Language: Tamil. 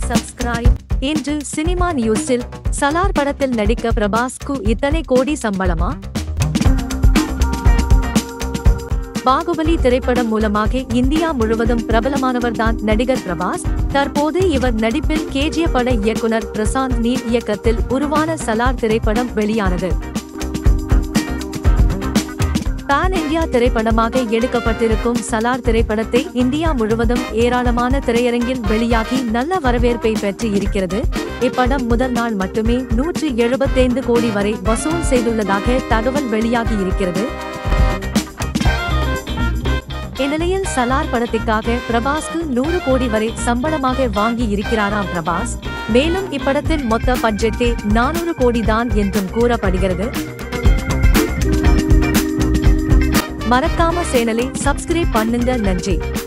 சப்ஸ்கிரைப் இன்று சினிமா நியூஸில் சலார் படத்தில் நடிக்க பிரபாஸ்க்கு இத்தனை கோடி சம்பளமா பாகுபலி திரைப்படம் மூலமாக இந்தியா முழுவதும் பிரபலமானவர்தான் நடிகர் பிரபாஸ் தற்போது இவர் நடிப்பில் கேஜிய பட இயக்குனர் பிரசாந்த் நீல் இயக்கத்தில் உருவான சலார் திரைப்படம் வெளியானது பான் இந்தியா திரைப்படமாக எடுக்கப்பட்டிருக்கும் சலார் திரைப்படத்தை இந்தியா முழுவதும் ஏராளமான திரையரங்கில் வெளியாகி நல்ல வரவேற்பை பெற்று இருக்கிறது இப்படம் முதல் நாள் மட்டுமே நூற்று எழுபத்தைந்து கோடி வரை வசூல் செய்துள்ளதாக தகவல் வெளியாகி இருக்கிறது இந்நிலையில் சலார் படத்திற்காக பிரபாஸ்க்கு நூறு கோடி வரை சம்பளமாக வாங்கி இருக்கிறாராம் பிரபாஸ் மேலும் இப்படத்தின் மொத்த பட்ஜெட்டே நானூறு கோடி தான் என்றும் கூறப்படுகிறது மறக்காம சேனலை சப்ஸ்கிரைப் பண்ணுங்க நன்றி